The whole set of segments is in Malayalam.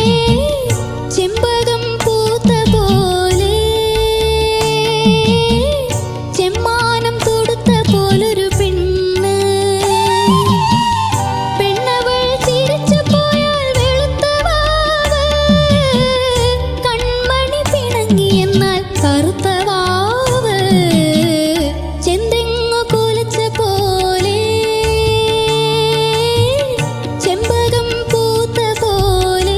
ചെമ്പകം പൂത്ത പോലെ ചെമ്മാനം തൊടുത്ത പോലൊരു പെണ്ണ് പെണ്ണവൾ ചിരിച്ചു പോയാൽ വെളുത്ത വാവ് കൺമണി പിണങ്ങി എന്നാൽ കറുത്ത വാവ് ചെന്തെങ്ങു കുലച്ച പോലെ ചെമ്പകം പൂത്ത പോലെ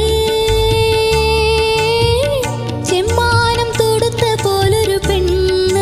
ചെമ്മാനം തൊടുത്ത പോലൊരു പെണ്ണ്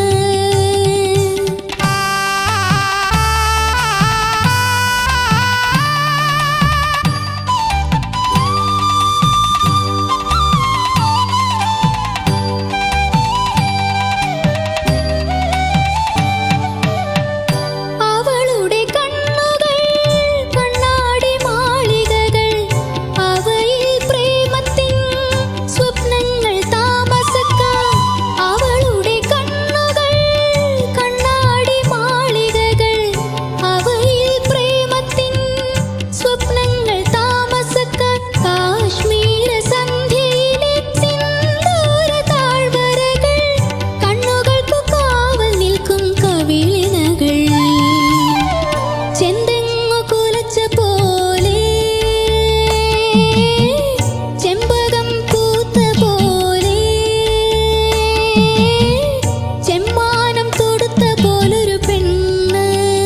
അവളുടെ കണ്ണുകൾ കണ്ണാടി മാളികകൾ അവയിൽ പ്രേമത്തിൻ സ്വപ്നങ്ങൾ താമസക്കാം അവളുടെ കണ്ണുകൾ കണ്ണാടി മാളികകൾ അവയിൽ പ്രേമത്തിൻ സ്വപ്നങ്ങൾ താമസക്കാൻ കാശ്മീര സന്ധ്യയിലെ സിന്ദൂര താഴ്വരകൾ കണ്ണുകൾക്കു കാവൽ നിൽക്കും കവിളിനകൾ ചെന്തെങ്ങു കുലച്ച പോലെ ചെമ്പകം പൂത്ത പോലെ ചെമ്മാനം തൊടുത്ത പോലൊരു പെണ്ണ്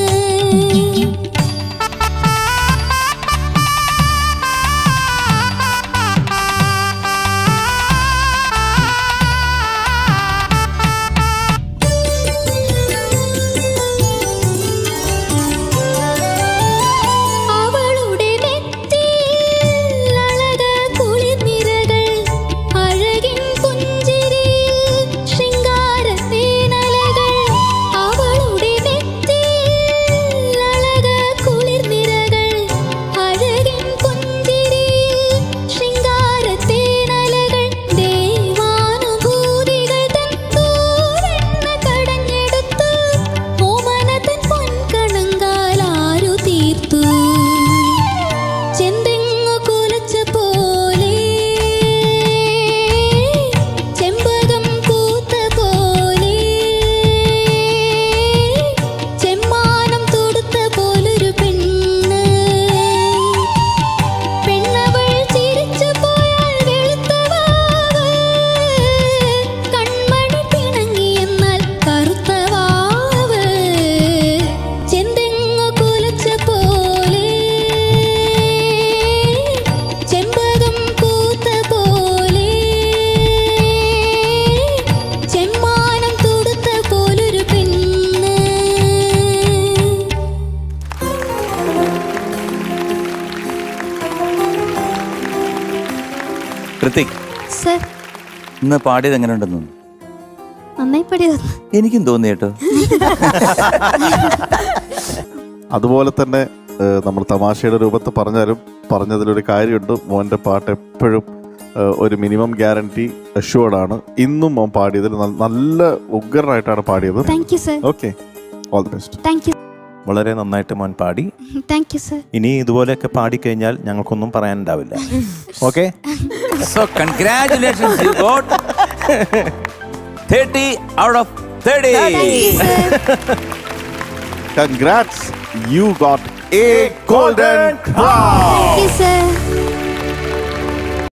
അവളുടെ നെറ്റിയിൽ അഴക കുളിർനിരകൾ അഴകിൻ പുഞ്ചിരിയിൽ ശൃംഗാരത്തേനലകൾ അവളുടെ നെറ്റിയിൽ അഴക കുളിർനിരകൾ അഴകിൻ പുഞ്ചിരിയിൽ ശൃംഗാരത്തേനലകൾ ദേവാനുഭൂതികൾ തൻ തൂവെണ്ണ കടഞ്ഞെടുത്തു ഓമനതൻ പൊൻകണങ്കാൽ ആരു തീർത്തു ചെന്തെങ്ങു കുലച്ച പോലെ ചെമ്പകം പൂത്ത പോലെ ചെമ്മാനം തൊടുത്ത പോലൊരു പെണ്ണ് പെണ്ണവൾ ചിരിച്ചു പോയാൽ വെളുത്ത വാവ് കൺമണി പിണങ്ങി എന്നാൽ കറുത്ത വാവ് ചെന്തെങ്ങു കുലച്ച പോലെ ചെമ്പകം പൂത്ത പോലെ ചെമ്മാനം തൊടുത്ത പോലൊരു പെണ്ണ് കൃത്തിക് സർ ഇന്ന് പാടിയത് എങ്ങനെ ഉണ്ടെന്ന് നന്നായി പടി വന്നു എനിക്കും തോന്നി കേട്ടോ അതുപോലെ തന്നെ ഏഹ്, നമ്മൾ തമാശയുടെ രൂപത്തിൽ പറഞ്ഞാലും പറഞ്ഞതിലൊരു കാര്യമുണ്ട് മോൻ്റെ പാട്ട് എപ്പോഴും ഏഹ്, ഒരു മിനിമം ഗ്യാരണ്ടി അഷ്യൂർഡ് ആണ് ഇന്നും മോൻ പാടിയതിൽ ന- നല്ല ഉഗ്രനായിട്ടാണ് പാടിയത് thank you sir okay all the best thank you വളരെ നന്നായിട്ട് മോൻ പാടി താങ്ക് യു സർ ഇനി ഇതുപോലെയൊക്കെ പാടിക്കഴിഞ്ഞാൽ ഞങ്ങൾക്കൊന്നും പറയാനുണ്ടാവില്ല okay so congratulations you got 30 out of 30 congrats you got a golden crown thank you sir